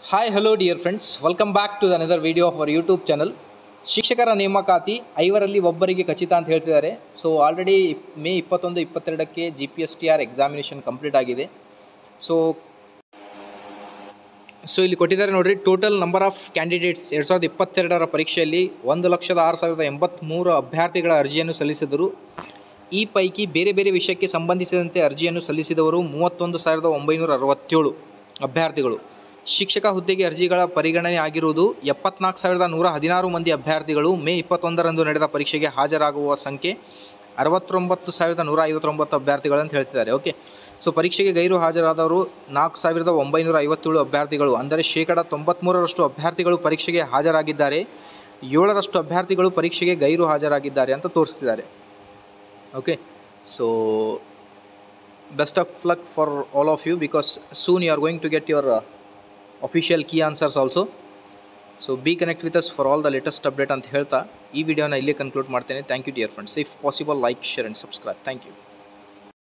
hi hello dear friends welcome back to another video of our YouTube channel ಶಿಕ್ಷಕರ ನೇಮಕಾತಿ ಐವರಲ್ಲಿ ಒಬ್ಬರಿಗೆ ಖಚಿತ ಅಂತ ಹೇಳ್ತಿದ್ದಾರೆ ಸೊ ಆಲ್ರೆಡಿ ಮೇ ಇಪ್ಪತ್ತೊಂದು ಇಪ್ಪತ್ತೆರಡಕ್ಕೆ G P S T R examination complete ಆಗಿದೆ ಸೊ ಸೊ ಇಲ್ಲಿ ಕೊಟ್ಟಿದ್ದಾರೆ ನೋಡಿರಿ ಟೋಟಲ್ ನಂಬರ್ ಆಫ್ ಕ್ಯಾಂಡಿಡೇಟ್ಸ್ ಎರಡು ಸಾವಿರದ ಇಪ್ಪತ್ತೆರಡರ ಪರೀಕ್ಷೆಯಲ್ಲಿ ಒಂದು ಲಕ್ಷದ ಆರು ಸಾವಿರದ ಎಂಬತ್ತ್ಮೂರು ಅಭ್ಯರ್ಥಿಗಳ ಅರ್ಜಿಯನ್ನು ಸಲ್ಲಿಸಿದರು ಈ ಪೈಕಿ ಬೇರೆ ಬೇರೆ ವಿಷಯಕ್ಕೆ ಸಂಬಂಧಿಸಿದಂತೆ ಅರ್ಜಿಯನ್ನು ಸಲ್ಲಿಸಿದವರು ಮೂವತ್ತೊಂದು ಸಾವಿರದ ಒಂಬೈನೂರ ಅರವತ್ತೇಳು ಅಭ್ಯರ್ಥಿಗಳು ಶಿಕ್ಷಕ ಹುದ್ದೆಗೆ ಅರ್ಜಿಗಳ ಪರಿಗಣನೆ ಆಗಿರುವುದು ಎಪ್ಪತ್ನಾಲ್ಕು ಸಾವಿರದ ನೂರ ಹದಿನಾರು ಮಂದಿ ಅಭ್ಯರ್ಥಿಗಳು ಮೇ ಇಪ್ಪತ್ತೊಂದರಂದು ನಡೆದ ಪರೀಕ್ಷೆಗೆ ಹಾಜರಾಗುವ ಸಂಖ್ಯೆ ಅರವತ್ತೊಂಬತ್ತು ಸಾವಿರದ ನೂರ ಐವತ್ತೊಂಬತ್ತು ಅಭ್ಯರ್ಥಿಗಳು ಅಂತ ಹೇಳ್ತಿದ್ದಾರೆ ಓಕೆ ಸೊ ಪರೀಕ್ಷೆಗೆ ಗೈರು ಹಾಜರಾದವರು ನಾಲ್ಕು ಸಾವಿರದ ಒಂಬೈನೂರ ಐವತ್ತೇಳು ಅಭ್ಯರ್ಥಿಗಳು ಅಂದರೆ ಶೇಕಡ ತೊಂಬತ್ತ್ಮೂರರಷ್ಟು ಅಭ್ಯರ್ಥಿಗಳು ಪರೀಕ್ಷೆಗೆ ಹಾಜರಾಗಿದ್ದಾರೆ ಏಳರಷ್ಟು ಅಭ್ಯರ್ಥಿಗಳು ಪರೀಕ್ಷೆಗೆ ಗೈರು ಹಾಜರಾಗಿದ್ದಾರೆ ಅಂತ ತೋರಿಸ್ತಿದ್ದಾರೆ okay so best of luck for all of you because soon you are going to get your uh, official key answers also so be connect with us for all the latest update ಅಂತ ಹೇಳ್ತಾ ಈ ವಿಡಿಯೋನ ಇಲ್ಲೇ conclude ಮಾಡ್ತೇನೆ thank you dear friends if possible like share and subscribe thank you